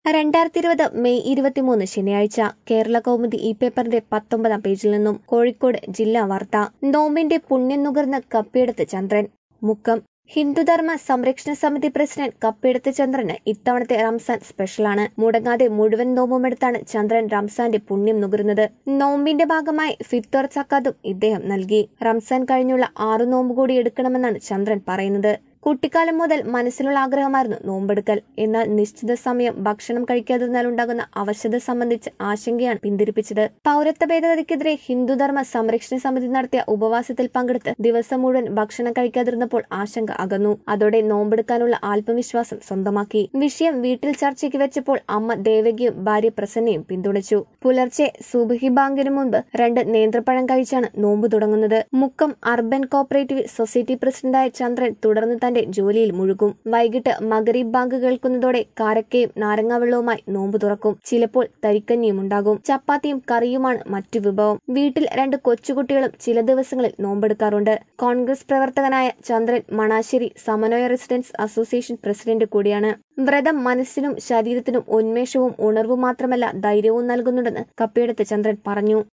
രണ്ടായിരത്തി ഇരുപത് മെയ് ഇരുപത്തിമൂന്ന് ശനിയാഴ്ച കേരള കൗമുദി ഇ പേപ്പറിന്റെ പത്തൊമ്പതാം പേജിൽ നിന്നും കോഴിക്കോട് ജില്ലാ വാർത്ത നോമ്പിന്റെ പുണ്യം നുകർന്ന് കപ്പിയെടുത്ത് ചന്ദ്രൻ മുക്കം ഹിന്ദുധർമ്മ സംരക്ഷണ സമിതി പ്രസിഡന്റ് കപ്പിയെടുത്ത് ചന്ദ്രന് ഇത്തവണത്തെ റംസാൻ സ്പെഷ്യലാണ് മുടങ്ങാതെ മുഴുവൻ നോമ്പുമെടുത്താണ് ചന്ദ്രൻ റംസാന്റെ പുണ്യം നുകരുന്നത് നോമ്പിന്റെ ഭാഗമായി ഫിത്തോർ സക്കാത്തും ഇദ്ദേഹം നൽകി റംസാൻ കഴിഞ്ഞുള്ള ആറു നോമ്പ് കൂടി എടുക്കണമെന്നാണ് ചന്ദ്രൻ പറയുന്നത് കുട്ടിക്കാലം മുതൽ മനസ്സിലുള്ള ആഗ്രഹമായിരുന്നു നോമ്പെടുക്കൽ എന്നാൽ നിശ്ചിത സമയം ഭക്ഷണം കഴിക്കാതിരുന്നാൽ ഉണ്ടാകുന്ന അവശത സംബന്ധിച്ച് ആശങ്കയാണ് പിന്തിരിപ്പിച്ചത് പൗരത്വ ഭേദഗതിക്കെതിരെ ഹിന്ദുധർമ്മ സംരക്ഷണ സമിതി നടത്തിയ ഉപവാസത്തിൽ പങ്കെടുത്ത് ദിവസം മുഴുവൻ ഭക്ഷണം കഴിക്കാതിരുന്നപ്പോൾ ആശങ്ക അകന്നു അതോടെ നോമ്പെടുക്കാനുള്ള ആത്മവിശ്വാസം സ്വന്തമാക്കി വിഷയം വീട്ടിൽ ചർച്ചയ്ക്ക് വെച്ചപ്പോൾ അമ്മ ദേവകിയും ഭാര്യ പ്രസന്നയും പിന്തുണച്ചു പുലർച്ചെ സുബഹി ബാങ്കിന് മുൻപ് രണ്ട് നേന്ത്രപ്പഴം കഴിച്ചാണ് നോമ്പ് തുടങ്ങുന്നത് മുക്കം അർബൻ കോപ്പറേറ്റീവ് സൊസൈറ്റി പ്രസിഡന്റായ ചന്ദ്രൻ തുടർന്ന് തന്റെ ജോലിയിൽ മുഴുകും വൈകിട്ട് മഗരീബ് ബാങ്ക് കേൾക്കുന്നതോടെ കാരക്കയും നാരങ്ങാവെള്ളവുമായി നോമ്പ് തുറക്കും ചിലപ്പോൾ തരിക്കഞ്ഞിയും ഉണ്ടാകും ചപ്പാത്തിയും കറിയുമാണ് മറ്റു വിഭവം വീട്ടിൽ രണ്ട് കൊച്ചുകുട്ടികളും ചില ദിവസങ്ങളിൽ നോമ്പെടുക്കാറുണ്ട് കോൺഗ്രസ് പ്രവർത്തകനായ ചന്ദ്രൻ മണാശ്ശേരി സമന്വയ റെസിഡൻസ് അസോസിയേഷൻ പ്രസിഡന്റ് കൂടിയാണ് വ്രതം മനസ്സിനും ശരീരത്തിനും ഉന്മേഷവും ഉണർവും മാത്രമല്ല ധൈര്യവും നൽകുന്നുണ്ടെന്ന് കപ്പിയെടുത്ത് ചന്ദ്രൻ പറഞ്ഞു